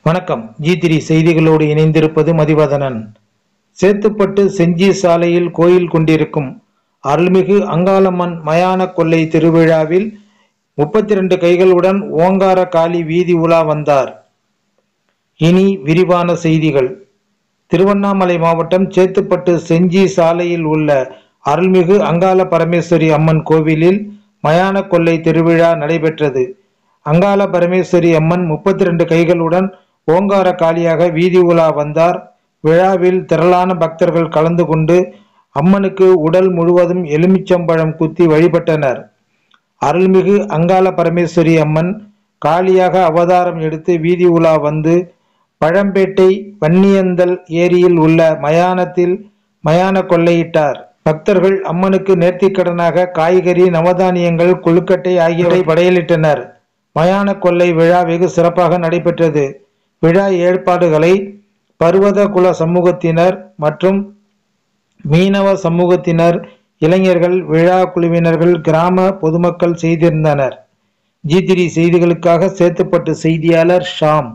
வணக்கம் G three செய்திகளோடு இணைந்திருப்பது மதிவதனன் சேத்துப்பட்டு செஞ்சி சாலையில் கோயில் கொண்டிருக்கும் அருள்மிகு அங்காளம்மன் மயான கொள்ளை திருவிழாவில் முப்பத்தி ரெண்டு கைகளுடன் ஓங்கார காளி வீதி உலா வந்தார் இனி விரிவான செய்திகள் திருவண்ணாமலை மாவட்டம் சேத்துப்பட்டு செஞ்சி சாலையில் உள்ள அருள்மிகு அங்காள பரமேஸ்வரி அம்மன் கோவிலில் மயான கொள்ளை திருவிழா நடைபெற்றது அங்காள பரமேஸ்வரி அம்மன் முப்பத்தி ரெண்டு கைகளுடன் ஓங்கார காளியாக வீதி உலா வந்தார் விழாவில் திரளான பக்தர்கள் கலந்து கொண்டு அம்மனுக்கு உடல் முழுவதும் எலுமிச்சம்பழம் குத்தி வழிபட்டனர் அருள்மிகு அங்காள பரமேஸ்வரி அம்மன் காளியாக அவதாரம் எடுத்து வீதி உலா வந்து பழம்பேட்டை வன்னியந்தல் ஏரியில் உள்ள மயானத்தில் மயான கொள்ளையிட்டார் பக்தர்கள் அம்மனுக்கு நேர்த்திக்கடனாக காய்கறி நவதானியங்கள் கொழுக்கட்டை ஆகியவை படையலிட்டனர் மயான கொள்ளை விழா வெகு சிறப்பாக நடைபெற்றது விழா ஏற்பாடுகளை பர்வத குல சமூகத்தினர் மற்றும் மீனவ சமூகத்தினர் இளைஞர்கள் விழா குழுவினர்கள் கிராம பொதுமக்கள் செய்திருந்தனர் ஜி த்ரீ செய்திகளுக்காக சேத்துப்பட்டு செய்தியாளர் ஷாம்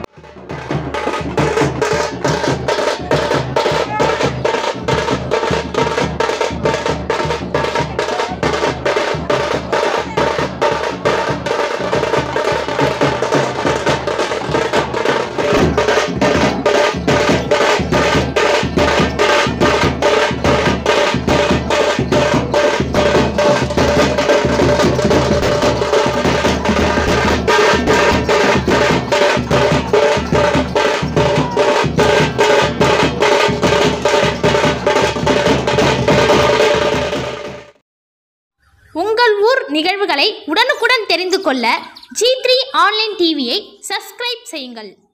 உங்கள் ஊர் நிகழ்வுகளை உடனுக்குடன் தெரிந்து கொள்ள ஜி த்ரீ ஆன்லைன் டிவியை சப்ஸ்கிரைப் செய்யுங்கள்